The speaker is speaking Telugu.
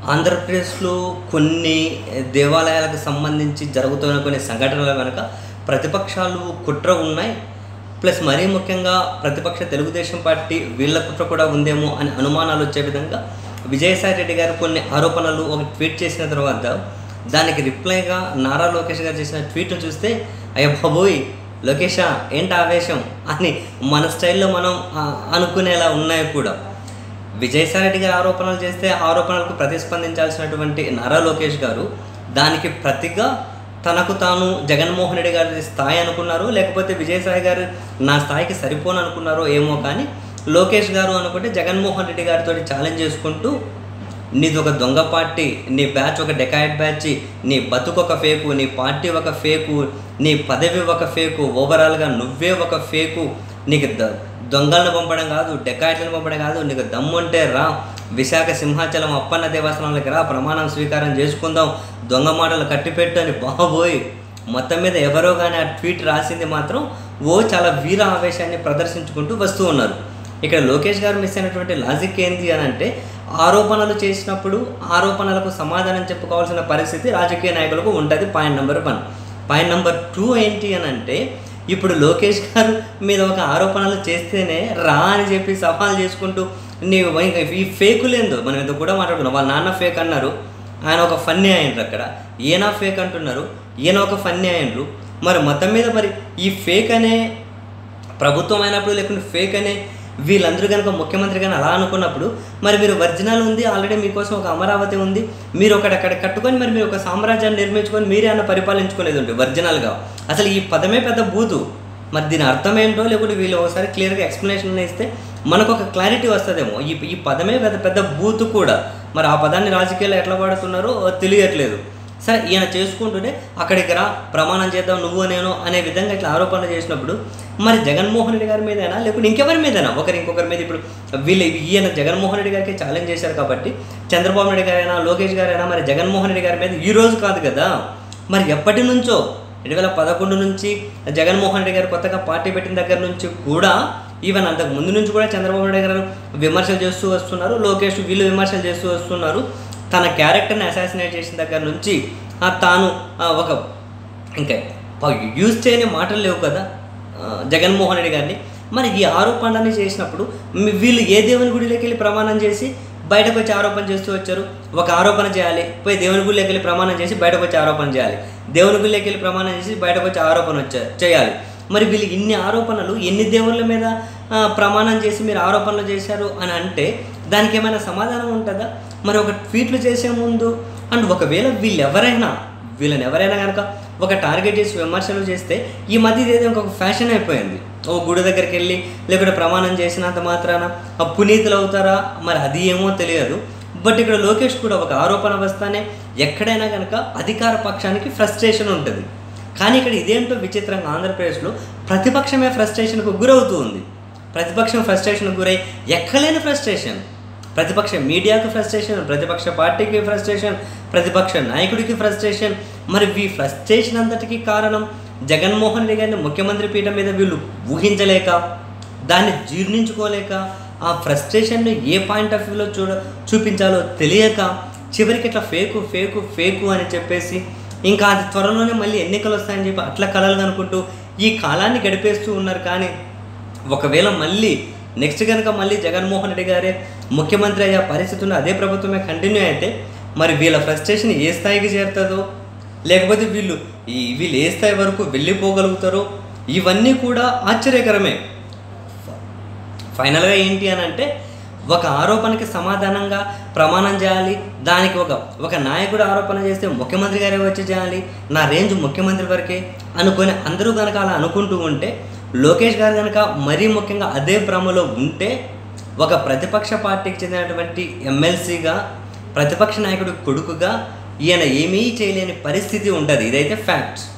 ఆంధ్రప్రదేశ్లో కొన్ని దేవాలయాలకు సంబంధించి జరుగుతున్న కొన్ని సంఘటనల వెనుక ప్రతిపక్షాలు కుట్ర ఉన్నాయి ప్లస్ మరీ ముఖ్యంగా ప్రతిపక్ష తెలుగుదేశం పార్టీ వీళ్ళ కుట్ర కూడా ఉందేమో అని అనుమానాలు వచ్చే విధంగా విజయసాయి రెడ్డి గారు కొన్ని ఆరోపణలు ఒక ట్వీట్ చేసిన తర్వాత దానికి రిప్లైగా నారా లోకేష్ గారు చేసిన ట్వీట్ను చూస్తే అయ్య బాబోయ్ లోకేషా ఏంటి ఆవేశం అని మన స్టైల్లో మనం ఆ, అనుకునేలా ఉన్నాయి కూడా విజయసాయి రెడ్డి గారు ఆరోపణలు చేస్తే ఆరోపణలకు ప్రతిస్పందించాల్సినటువంటి నారా లోకేష్ గారు దానికి ప్రతిగా తనకు తాను జగన్మోహన్ రెడ్డి గారి స్థాయి అనుకున్నారు లేకపోతే విజయసాయి గారు నా స్థాయికి సరిపోను అనుకున్నారో ఏమో కానీ లోకేష్ గారు అనుకుంటే జగన్మోహన్ రెడ్డి గారితో ఛాలెంజ్ చేసుకుంటూ నీది ఒక దొంగ పార్టీ నీ బ్యాచ్ ఒక డెకాయిడ్ బ్యాచ్ నీ బతుకు ఒక ఫేకు నీ పార్టీ ఒక ఫేకు నీ పదవి ఒక ఫేకు ఓవరాల్గా నువ్వే ఒక ఫేకు నీకు ద దొంగలను పంపడం కాదు డెకాయిట్లను పంపడం కాదు నీకు దమ్ముంటే రా విశాఖ సింహాచలం అప్పన్న దేవస్థానాలకి రా ప్రమాణం స్వీకారం చేసుకుందాం దొంగ మాటలు కట్టిపెట్టు అని బాబోయ్ మొత్తం మీద ఎవరో కానీ ఆ ట్వీట్ రాసింది మాత్రం ఓ చాలా వీర ఆవేశాన్ని ప్రదర్శించుకుంటూ వస్తూ ఉన్నారు ఇక్కడ లోకేష్ గారు మిస్ అయినటువంటి లాజిక్ ఏంటి అని అంటే ఆరోపణలు చేసినప్పుడు ఆరోపణలకు సమాధానం చెప్పుకోవాల్సిన పరిస్థితి రాజకీయ నాయకులకు ఉంటుంది point number one point number two ఏంటి అని అంటే ఇప్పుడు లోకేష్ గారు మీద ఒక ఆరోపణలు చేస్తేనే రా అని చెప్పి సవాల్ చేసుకుంటూ నీవు ఇంకా ఈ ఫేకులేందో మనం ఇంత కూడా మాట్లాడుకున్నాం వాళ్ళ నాన్న ఫేక్ అన్నారు ఆయన ఒక ఫన్నీ అయినరు అక్కడ ఈయన ఫేక్ అంటున్నారు ఈయన ఒక ఫన్నీ అయినరు మరి మొత్తం మీద మరి ఈ ఫేక్ అనే ప్రభుత్వం అయినప్పుడు లేకుంటే ఫేక్ అనే వీళ్ళందరూ కనుక ముఖ్యమంత్రి కానీ అలా అనుకున్నప్పుడు మరి మీరు ఒరిజినల్ ఉంది ఆల్రెడీ మీకోసం ఒక అమరావతి ఉంది మీరు ఒకటి అక్కడ కట్టుకొని మరి మీరు ఒక సామ్రాజ్యాన్ని నిర్మించుకొని మీరే అన్న పరిపాలించుకునేది ఉంటుంది ఒరిజినల్గా అసలు ఈ పదమే పెద్ద బూతు మరి దీని అర్థం ఏంటో లేకుంటే వీళ్ళు ఒకసారి క్లియర్గా ఎక్స్ప్లెనేషన్ ఇస్తే మనకు ఒక క్లారిటీ వస్తుందేమో ఈ ఈ పదమే పెద్ద పెద్ద బూతు కూడా మరి ఆ పదాన్ని రాజకీయాల్లో ఎట్లా వాడుతున్నారో తెలియట్లేదు సరే ఈయన చేసుకుంటూనే అక్కడికి రా ప్రమాణం చేద్దాం నువ్వు నేను అనే విధంగా ఇట్లా ఆరోపణలు చేసినప్పుడు మరి జగన్మోహన్ రెడ్డి గారి మీదైనా లేకుంటే ఇంకెవరి మీదైనా ఒకరి ఇంకొకరి మీద ఇప్పుడు వీళ్ళు ఈయన జగన్మోహన్ రెడ్డి గారికి ఛాలెంజ్ చేశారు కాబట్టి చంద్రబాబు నాయుడు గారైనా లోకేష్ గారైనా మరి జగన్మోహన్ రెడ్డి గారి మీద ఈ రోజు కాదు కదా మరి ఎప్పటి నుంచో రెండు వేల పదకొండు నుంచి జగన్మోహన్ రెడ్డి గారు కొత్తగా పార్టీ పెట్టిన దగ్గర నుంచి కూడా ఈవెన్ అంతకు ముందు నుంచి కూడా చంద్రబాబు నాయుడు గారు విమర్శలు చేస్తూ వస్తున్నారు లోకేష్ వీళ్ళు విమర్శలు చేస్తూ వస్తున్నారు తన క్యారెక్టర్ని అసాసినేట్ చేసిన దగ్గర నుంచి ఆ తాను ఆ, ఒక ఇంకా యూజ్ చేయని మాటలు లేవు కదా ఆ, జగన్మోహన్ రెడ్డి గారిని మరి ఈ ఆరోపణలన్నీ చేసినప్పుడు మీ- వీళ్ళు ఏ దేవుని గుడిలోకి వెళ్ళి ప్రమాణం చేసి బయటకు వచ్చి ఆరోపణ చేస్తూ వచ్చారు ఒక ఆరోపణ చేయాలి పోయి దేవుని గుడిలోకి వెళ్ళి ప్రమాణం చేసి బయటకు వచ్చి ఆరోపణ చేయాలి దేవుని గుడిలోకి వెళ్ళి ప్రమాణం చేసి బయటకు వచ్చి ఆరోపణ వచ్చా చేయాలి మరి వీళ్ళు ఇన్ని ఆరోపణలు ఎన్ని దేవుళ్ళ మీద ఆ, ప్రమాణం చేసి మీరు ఆరోపణలు చేశారు అని అంటే దానికి ఏమైనా సమాధానం ఉంటుందా మరి ఒక ట్వీట్లు చేసే ముందు అండ్ ఒకవేళ వీళ్ళు ఎవరైనా వీళ్ళని ఎవరైనా కనుక ఒక టార్గెట్ చేసి విమర్శలు చేస్తే ఈ మధ్య ఇదేదో ఇంకొక ఫ్యాషన్ అయిపోయింది ఓ గుడి దగ్గరికి వెళ్ళి లేకుంటే ప్రమాణం చేసినంత మాత్రాన ఆ పునీతులు అవుతారా మరి అది ఏమో తెలియదు బట్ ఇక్కడ లోకేష్ కూడా ఒక ఆరోపణ వస్తానే ఎక్కడైనా కనుక అధికార పక్షానికి ఫ్రస్ట్రేషన్ ఉంటుంది కానీ ఇక్కడ ఇదేంటో విచిత్రంగా ఆంధ్రప్రదేశ్లో ప్రతిపక్షమే ఫ్రస్ట్రేషన్కు గురవుతూ ఉంది ప్రతిపక్షం ఫ్రస్ట్రేషన్కు గురై ఎక్కలేని ఫ్రస్ట్రేషన్ ప్రతిపక్ష మీడియాకు ఫ్రస్ట్రేషన్ ప్రతిపక్ష పార్టీకి ఫ్రస్ట్రేషన్ ప్రతిపక్ష నాయకుడికి ఫ్రస్ట్రేషన్ మరి ఈ ఫ్రస్ట్రేషన్ అంతటికి కారణం జగన్మోహన్ రెడ్డి గారిని ముఖ్యమంత్రి పీఠం మీద వీళ్ళు ఊహించలేక దాన్ని జీర్ణించుకోలేక ఆ ఫ్రస్ట్రేషన్ను ఏ పాయింట్ ఆఫ్ వ్యూలో చూడ చూపించాలో తెలియక చివరికి ఇట్లా ఫేకు ఫేకు ఫేకు అని చెప్పేసి ఇంకా అది త్వరలోనే మళ్ళీ ఎన్నికలు వస్తాయని చెప్పి అట్లా కలలు అనుకుంటూ ఈ కాలాన్ని గడిపేస్తూ ఉన్నారు కానీ ఒకవేళ మళ్ళీ నెక్స్ట్ కనుక మళ్ళీ జగన్మోహన్ రెడ్డి గారే ముఖ్యమంత్రి అయ్యే పరిస్థితి ఉన్న అదే ప్రభుత్వమే కంటిన్యూ అయితే మరి వీళ్ళ ఫ్రస్ట్రేషన్ ఏ స్థాయికి చేరుతుందో లేకపోతే వీళ్ళు ఈ వీళ్ళు ఏ స్థాయి వరకు వెళ్ళిపోగలుగుతారో ఇవన్నీ కూడా ఆశ్చర్యకరమే ఫైనల్గా ఏంటి అని అంటే ఒక ఆరోపణకి సమాధానంగా ప్రమాణం చేయాలి దానికి ఒక ఒక నాయకుడు ఆరోపణ చేస్తే ముఖ్యమంత్రి గారే వచ్చి చేయాలి నా రేంజ్ ముఖ్యమంత్రి వరకే అనుకొని అందరూ కనుక అలా అనుకుంటూ ఉంటే లోకేష్ గారు కనుక మరీ ముఖ్యంగా అదే భ్రమలో ఉంటే ఒక ప్రతిపక్ష పార్టీకి చెందినటువంటి ఎమ్మెల్సీగా ప్రతిపక్ష నాయకుడి కొడుకుగా ఈయన ఏమీ చేయలేని పరిస్థితి ఉంటుంది ఇదైతే ఫ్యాక్ట్స్